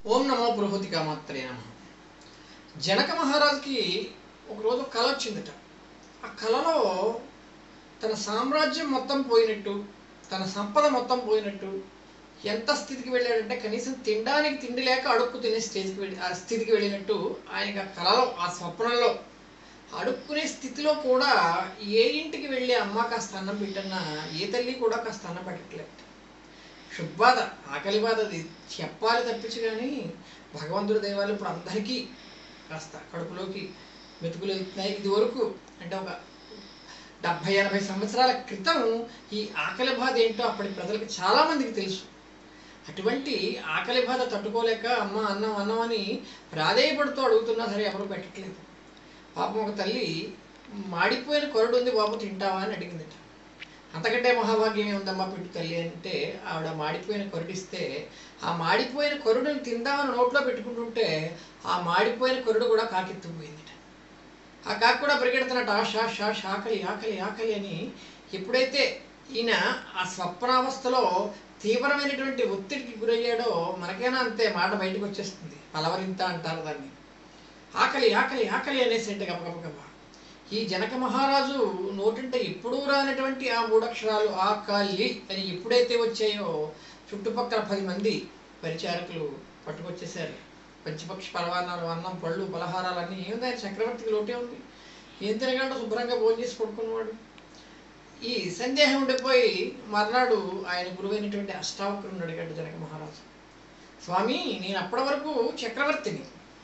ఓం నమో పురుహూతి కామాత్రే నమ జనక మహారాజుకి ఒకరోజు కళ వచ్చిందట ఆ కళలో తన సామ్రాజ్యం మొత్తం పోయినట్టు తన సంపద మొత్తం పోయినట్టు ఎంత స్థితికి వెళ్ళాడంటే కనీసం తినడానికి తిండి లేక అడుక్కు తినే స్టేజ్కి వెళ్ళి ఆ స్థితికి వెళ్ళినట్టు ఆయనకి ఆ కళలో ఆ స్వప్నంలో అడుక్కునే స్థితిలో కూడా ఏ ఇంటికి వెళ్ళి అమ్మ కాస్త అన్నం పెట్టన్నా ఏ తల్లి కూడా కాస్త అన్నం పెట్టట్లేదు శుభ్బాధ ఆకలి బాధ అది చెప్పాలి తప్పించి కానీ భగవంతుడి దైవాలు ఇప్పుడు అందరికీ కాస్త కడుపులోకి మెతుకులు వెళ్తున్నాయి ఇది వరకు అంటే ఒక డెబ్భై ఎనభై సంవత్సరాల క్రితం ఈ ఆకలి బాధ ఏంటో అప్పటి ప్రజలకు చాలామందికి తెలుసు అటువంటి ఆకలి బాధ తట్టుకోలేక అమ్మ అన్నం అన్నం అని ప్రాధేయపడుతూ అడుగుతున్నా సరే ఎవరు పెట్టట్లేదు పాపం ఒక తల్లి మాడిపోయిన కొరడు ఉంది బాబు తింటావా అని అడిగిందట అంతకంటే మహాభాగ్యం ఏముందమ్మా పెట్టు తల్లి అంటే ఆవిడ మాడిపోయిన కొరడిస్తే ఆ మాడిపోయిన కొరడుని తిందామని నోట్లో పెట్టుకుంటుంటే ఆ మాడిపోయిన కొరడు కూడా కాకెత్తుకుపోయిందట ఆ కాకి కూడా పరిగెడుతున్నట్టు ఆ షా షా షా, ఆకలి ఆకలి ఆకలి అని ఎప్పుడైతే ఈయన ఆ స్వప్నావస్థలో తీవ్రమైనటువంటి ఒత్తిడికి గురయ్యాడో మనకైనా అంతే మాట బయటకు వచ్చేస్తుంది పలవరింత అంటారు దాన్ని ఆకలి ఆకలి ఆకలి అనేసేంటి గబగబగబ ఈ జనక మహారాజు నోటింట ఎప్పుడూ రానటువంటి ఆ మూడక్షరాలు ఆకలి అని ఎప్పుడైతే వచ్చాయో చుట్టుపక్కల పది మంది పరిచారకులు పట్టుకొచ్చేసారు పంచపక్షి పలవానాలు అన్నం పళ్ళు పలహారాలు అన్నీ ఏముంది ఆయన చక్రవర్తికి లోటే ఉంది ఏం తినగలడు శుభ్రంగా భోజనం చేసి పడుకున్నవాడు ఈ సందేహం ఉండిపోయి మర్నాడు ఆయన గురువైనటువంటి అష్టావక్రుని అడిగాడు జనక మహారాజు స్వామి నేను అప్పటి వరకు చక్రవర్తిని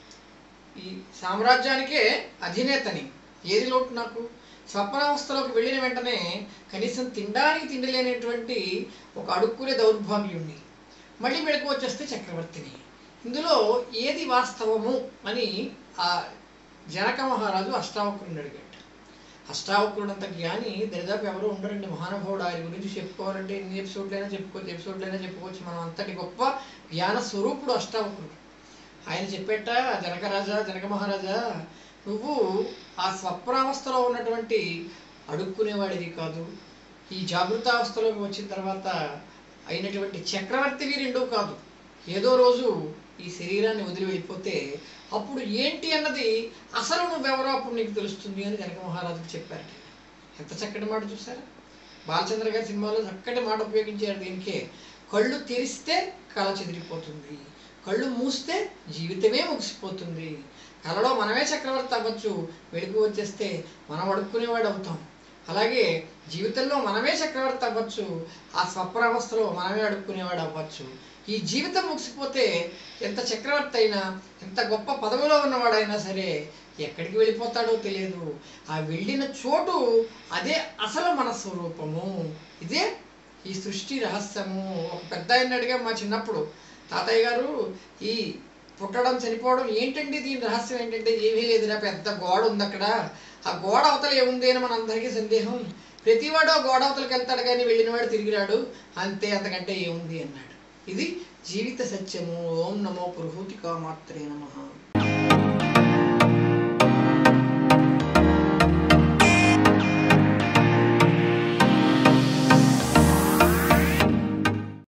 ఈ సామ్రాజ్యానికే అధినేతని ఏది లోటు నాకు స్వప్నావస్థలోకి వెళ్ళిన వెంటనే కనీసం తినడానికి తిండి లేనటువంటి ఒక అడుక్కునే దౌర్భాగ్యుణ్ణి మళ్ళీ మెడకు వచ్చేస్తే చక్రవర్తిని ఇందులో ఏది వాస్తవము అని ఆ జనక మహారాజు అష్టావక్రుని అడిగాడు అష్టావక్రుడంత జ్ఞాని దరిదాపు ఎవరు ఉండరండి మహానుభావుడు ఆయన గురించి చెప్పుకోవాలంటే ఎన్ని ఎపిసోడ్లైనా చెప్పుకోవచ్చు ఎపిసోడ్లైనా చెప్పుకోవచ్చు మనం అంతటి గొప్ప జ్ఞాన స్వరూపుడు అష్టావక్రుడు ఆయన చెప్పేట జనకరాజా జనక మహారాజా నువ్వు ఆ స్వప్నావస్థలో ఉన్నటువంటి అడుక్కునేవాడివి కాదు ఈ జాగృతావస్థలోకి వచ్చిన తర్వాత అయినటువంటి చక్రవర్తివి రెండూ కాదు ఏదో రోజు ఈ శరీరాన్ని వదిలి వెళ్ళిపోతే అప్పుడు ఏంటి అన్నది అసలు నువ్వెవరో అప్పుడు నీకు తెలుస్తుంది అని జనక మహారాజుకు చెప్పారు ఎంత చక్కటి మాట చూసారా బాలచంద్ర గారి సినిమాలో చక్కటి మాట ఉపయోగించారు దీనికే కళ్ళు తెరిస్తే కళ చెదిరిపోతుంది కళ్ళు మూస్తే జీవితమే ముగిసిపోతుంది కళలో మనమే చక్రవర్తి అవ్వచ్చు వెలుగు వచ్చేస్తే మనం అడుక్కునేవాడు అవుతాం అలాగే జీవితంలో మనమే చక్రవర్తి అవ్వచ్చు ఆ స్వప్నావస్థలో మనమే అడుక్కునేవాడు అవ్వచ్చు ఈ జీవితం ముగిసిపోతే ఎంత చక్రవర్తి అయినా ఎంత గొప్ప పదవిలో ఉన్నవాడైనా సరే ఎక్కడికి వెళ్ళిపోతాడో తెలియదు ఆ వెళ్ళిన చోటు అదే అసలు మన స్వరూపము ఇదే ఈ సృష్టి రహస్యము ఒక పెద్ద ఆయన అడిగా మా చిన్నప్పుడు తాతయ్య గారు ఈ పుట్టడం చనిపోవడం ఏంటండి దీని రహస్యం ఏంటంటే ఏమీ లేదురా పెద్ద గోడ ఉంది అక్కడ ఆ గోడ అవతల ఏముంది అని మన అందరికీ సందేహం ప్రతివాడు ఆ గోడ అవతలకి వెళ్తాడు కానీ వెళ్ళినవాడు తిరిగి రాడు అంతే అంతకంటే ఏముంది అన్నాడు ఇది జీవిత సత్యము ఓం నమో పురుహూతికా మాత్రే నమః